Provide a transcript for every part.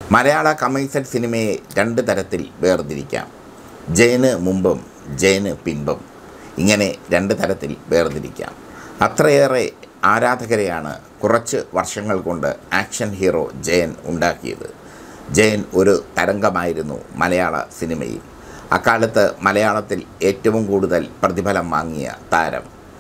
മലയാള കമേഴ്സ്യൽ സിനിമയെ രണ്ട് തരത്തിൽ വേർതിരിക്കാം ജയന് മുമ്പും ജയന് പിൻപും ഇങ്ങനെ രണ്ട് തരത്തിൽ വേർതിരിക്കാം അത്രയേറെ ആരാധകരെയാണ് കുറച്ച് വർഷങ്ങൾ കൊണ്ട് ആക്ഷൻ ഹീറോ ജയൻ ഉണ്ടാക്കിയത് ജയൻ ഒരു തരംഗമായിരുന്നു മലയാള സിനിമയിൽ അക്കാലത്ത് മലയാളത്തിൽ ഏറ്റവും കൂടുതൽ പ്രതിഫലം വാങ്ങിയ താരം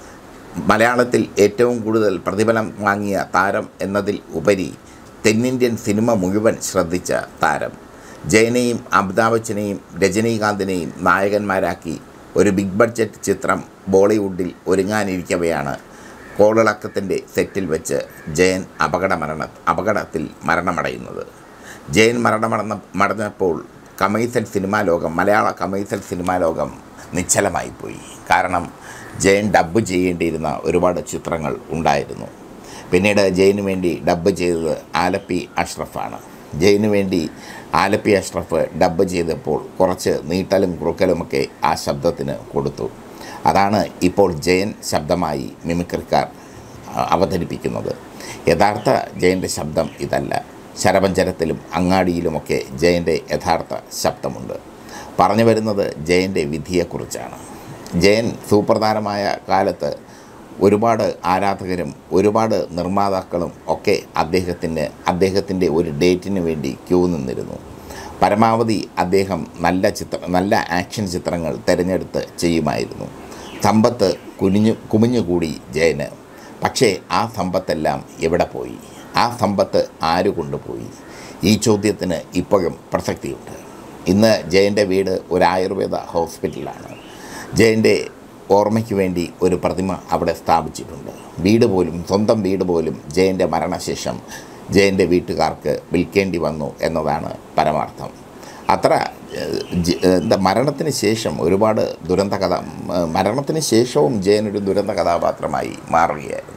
മലയാളത്തിൽ ഏറ്റവും കൂടുതൽ പ്രതിഫലം വാങ്ങിയ താരം എന്നതിൽ ഉപരി തെന്നിന്ത്യൻ സിനിമ മുഴുവൻ ശ്രദ്ധിച്ച താരം ജയനെയും അമിതാഭ് ബച്ചനെയും രജനീകാന്തിനെയും നായകന്മാരാക്കി ഒരു ബിഗ് ബഡ്ജറ്റ് ചിത്രം ബോളിവുഡിൽ ഒരുങ്ങാനിരിക്കവെയാണ് കോളിളക്കത്തിൻ്റെ സെറ്റിൽ വെച്ച് ജയൻ അപകട മരണ അപകടത്തിൽ മരണമടയുന്നത് ജയൻ മരണമടന്ന മടഞ്ഞപ്പോൾ കമേഴ്സ്യൽ സിനിമാ ലോകം മലയാള കമേഴ്സ്യൽ സിനിമാ ലോകം നിശ്ചലമായിപ്പോയി കാരണം ജയൻ ഡബ്ബ് ചെയ്യേണ്ടിയിരുന്ന ഒരുപാട് ചിത്രങ്ങൾ ഉണ്ടായിരുന്നു പിന്നീട് ജയന് വേണ്ടി ഡബ്ബ് ചെയ്തത് ആലപ്പി അഷ്റഫാണ് ജയന് വേണ്ടി ആലപ്പി അഷ്റഫ് ഡബ്ബ് ചെയ്തപ്പോൾ കുറച്ച് നീട്ടലും കുറുക്കലുമൊക്കെ ആ ശബ്ദത്തിന് കൊടുത്തു അതാണ് ഇപ്പോൾ ജയൻ ശബ്ദമായി മിമിക്രിക്കാർ അ- അവതരിപ്പിക്കുന്നത് യഥാർത്ഥ ജയൻ്റെ ശബ്ദം ഇതല്ല ശരപഞ്ചരത്തിലും അങ്ങാടിയിലുമൊക്കെ ജയൻ്റെ യഥാർത്ഥ ശബ്ദമുണ്ട് പറഞ്ഞു വരുന്നത് ജയൻ്റെ വിധിയെക്കുറിച്ചാണ് ജയൻ സൂപ്പർ താരമായ കാലത്ത് ഒരുപാട് ആരാധകരും ഒരുപാട് നിർമ്മാതാക്കളും ഒക്കെ അദ്ദേഹത്തിന് അദ്ദേഹത്തിൻ്റെ ഒരു ഡേറ്റിന് വേണ്ടി ക്യൂ നിന്നിരുന്നു പരമാവധി അദ്ദേഹം നല്ല ചിത്ര നല്ല ആക്ഷൻ ചിത്രങ്ങൾ തിരഞ്ഞെടുത്ത് ചെയ്യുമായിരുന്നു സമ്പത്ത് കുനിഞ്ഞു കുമിഞ്ഞുകൂടി ജയന് പക്ഷേ ആ സമ്പത്തെല്ലാം എവിടെ പോയി ആ സമ്പത്ത് ആര് കൊണ്ടുപോയി ഈ ചോദ്യത്തിന് ഇപ്പോഴും പ്രസക്തിയുണ്ട് ഇന്ന് ജയൻ്റെ വീട് ഒരു ആയുർവേദ ഹോസ്പിറ്റലാണ് ജയൻ്റെ ഓർമ്മയ്ക്ക് വേണ്ടി ഒരു പ്രതിമ അവിടെ സ്ഥാപിച്ചിട്ടുണ്ട് വീട് പോലും സ്വന്തം വീട് പോലും ജയൻ്റെ മരണശേഷം ജയൻ്റെ വീട്ടുകാർക്ക് വിൽക്കേണ്ടി വന്നു എന്നതാണ് പരമാർത്ഥം അത്ര ഏഹ്, ജ- എന്താ മരണത്തിന് ശേഷം ഒരുപാട് ദുരന്ത കഥ മ- മരണത്തിന് ശേഷവും ജയൻ ഒരു ദുരന്ത കഥാപാത്രമായി മാറുകയായിരുന്നു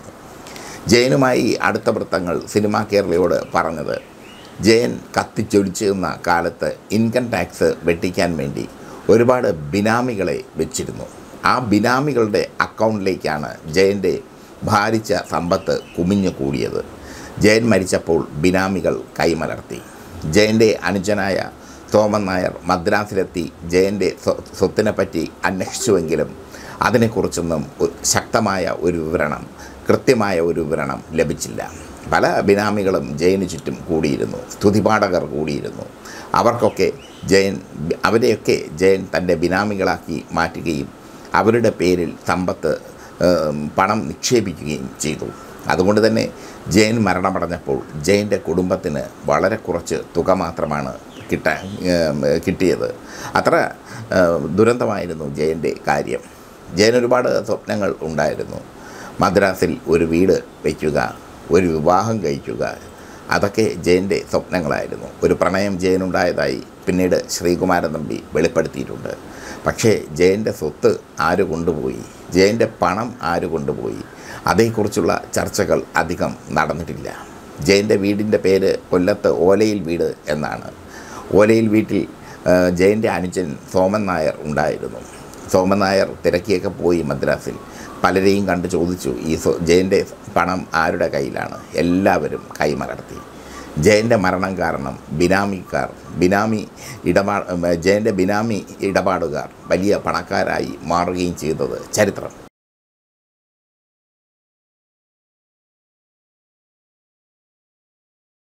ജയനുമായി അടുത്ത വൃത്തങ്ങൾ സിനിമാ കേരളയോട് പറഞ്ഞത് ജയൻ കത്തിച്ചൊലിച്ചു നിന്ന കാലത്ത് ഇൻകം ടാക്സ് വെട്ടിക്കാൻ വേണ്ടി ഒരുപാട് ബിനാമികളെ വെച്ചിരുന്നു ആ ബിനാമികളുടെ അക്കൗണ്ടിലേക്കാണ് ജയൻ്റെ ഭാരിച്ച സമ്പത്ത് കുമിഞ്ഞു കൂടിയത് ജയൻ മരിച്ചപ്പോൾ ബിനാമികൾ കൈമലർത്തി ജയൻ്റെ അനുജനായ സോമൻ നായർ മദ്രാസിലെത്തി ജയൻ്റെ സ്വ- സ്വത്തിനെപ്പറ്റി അന്വേഷിച്ചുവെങ്കിലും അതിനെക്കുറിച്ചൊന്നും ഒ- ശക്തമായ ഒരു വിവരണം കൃത്യമായ ഒരു വിവരണം ലഭിച്ചില്ല പല ബിനാമികളും ജയന് ചുറ്റും കൂടിയിരുന്നു സ്തുതിപാഠകർ കൂടിയിരുന്നു അവർക്കൊക്കെ ജയൻ അവരെയൊക്കെ ജയൻ തൻ്റെ ബിനാമികളാക്കി മാറ്റുകയും അവരുടെ പേരിൽ സമ്പത്ത് ഏം, പണം നിക്ഷേപിക്കുകയും ചെയ്തു അതുകൊണ്ട് തന്നെ ജയൻ മരണമടഞ്ഞപ്പോൾ ജയൻ്റെ കുടുംബത്തിന് വളരെ കുറച്ച് തുക മാത്രമാണ് കിട്ടാൻ ഏം, കിട്ടിയത് അത്ര ഏം, ദുരന്തമായിരുന്നു ജയൻ്റെ കാര്യം ജയൻ ഒരുപാട് സ്വപ്നങ്ങൾ ഉണ്ടായിരുന്നു മദ്രാസിൽ ഒരു വീട് വയ്ക്കുക ഒരു വിവാഹം കഴിക്കുക അതൊക്കെ ജയൻ്റെ സ്വപ്നങ്ങളായിരുന്നു ഒരു പ്രണയം ജയനുണ്ടായതായി പിന്നീട് ശ്രീകുമാരൻ തമ്പി വെളിപ്പെടുത്തിയിട്ടുണ്ട് പക്ഷേ ജയൻ്റെ സ്വത്ത് ആര് കൊണ്ടുപോയി ജയൻ്റെ പണം ആര് കൊണ്ടുപോയി അതേക്കുറിച്ചുള്ള ചർച്ചകൾ അധികം നടന്നിട്ടില്ല ജയൻ്റെ വീടിൻ്റെ പേര് കൊല്ലത്ത് ഓലയിൽ വീട് എന്നാണ് ഓലയിൽ വീട്ടിൽ ആ, ജയൻ്റെ അനുജൻ സോമൻ നായർ ഉണ്ടായിരുന്നു സോമൻ നായർ തിരക്കിയൊക്കെ പോയി മദ്രാസിൽ പലരെയും കണ്ട് ചോദിച്ചു ഈ സോ ജയൻ്റെ പണം ആരുടെ കയ്യിലാണ് എല്ലാവരും കൈമലർത്തി ജയൻ്റെ മരണം കാരണം ബിനാമിക്കാർ ബിനാമി ഇടപാ ജയൻ്റെ ബിനാമി ഇടപാടുകാർ വലിയ പണക്കാരായി മാറുകയും ചെയ്തത് ചരിത്രം